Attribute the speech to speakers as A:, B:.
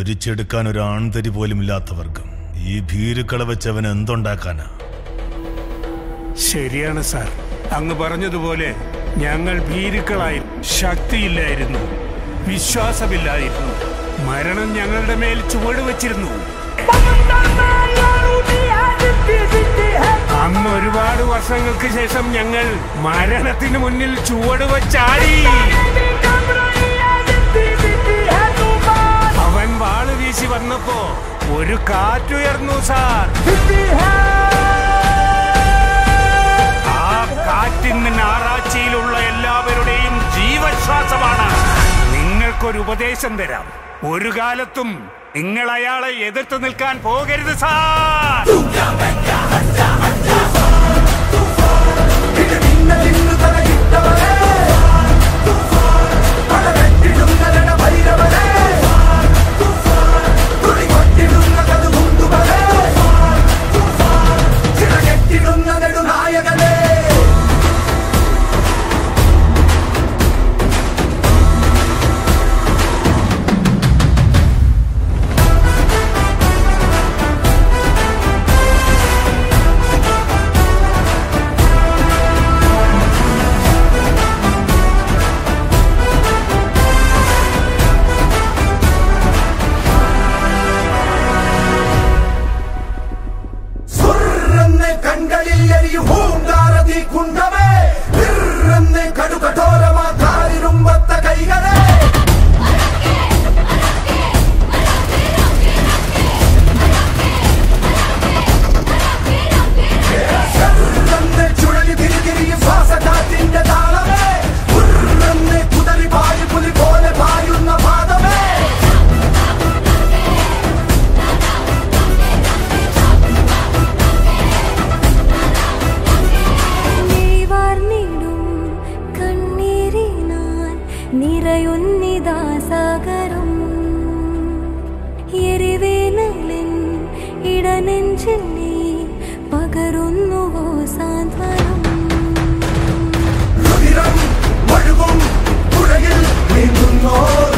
A: ഭരിച്ചെടുക്കാൻ ഒരു ആൺതരി പോലും ഇല്ലാത്തവർക്കും ഈ ഭീരുക്കളെ വെച്ചവൻ എന്തുണ്ടാക്കാനാ
B: ശരിയാണ് സാർ അങ്ങ് പറഞ്ഞതുപോലെ ഞങ്ങൾ ഭീരുക്കളായി ശക്തിയില്ലായിരുന്നു വിശ്വാസമില്ലായിരുന്നു മരണം ഞങ്ങളുടെ മേൽ ചുവട് വെച്ചിരുന്നു അന്ന് ഒരുപാട് വർഷങ്ങൾക്ക് ശേഷം ഞങ്ങൾ മരണത്തിന് മുന്നിൽ ചുവട് വെച്ചാടി അവൻ വാള് വീശി വന്നപ്പോ ഒരു കാറ്റുയർന്നു സാർ ആ കാറ്റിന് ഞായറാഴ്ചയിലുള്ള എല്ലാവരുടെയും ജീവശ്വാസമാണ് നിങ്ങൾക്കൊരു ഉപദേശം തരാം ഒരു കാലത്തും നിങ്ങൾ അയാളെ എതിർത്ത് നിൽക്കാൻ പോകരുത് സാർ
C: നെടുനായകനേ സുർരെന്ന് കൺകളിൽ എരിയും പൂങ്കാരതി കുണ്ടമേ വിർരെന്ന് കടുകഠോരമാ കാലിരുമ്പത്ത കൈകളെ ചെറുതെന്ന് ചുഴലി തിരിതിരിയും ശ്വാസകാറ്റിന്റെ താളമേ ഉർരെന്ന് കുതറി പായി പുലി പോലെ പായുന്ന പാദമേ
D: നീവാർന്നിടും കണ്ണീരിനാൽ നിറയുന്നിതാ സാഗരം എരിവേനലിൻ ഇടനെഞ്ചിൽ നീ പകരുന്നുവോ സാന്ത്വനം
C: രുതിരം ഒഴുകും പുഴയിൽ നീന്തുന്നോ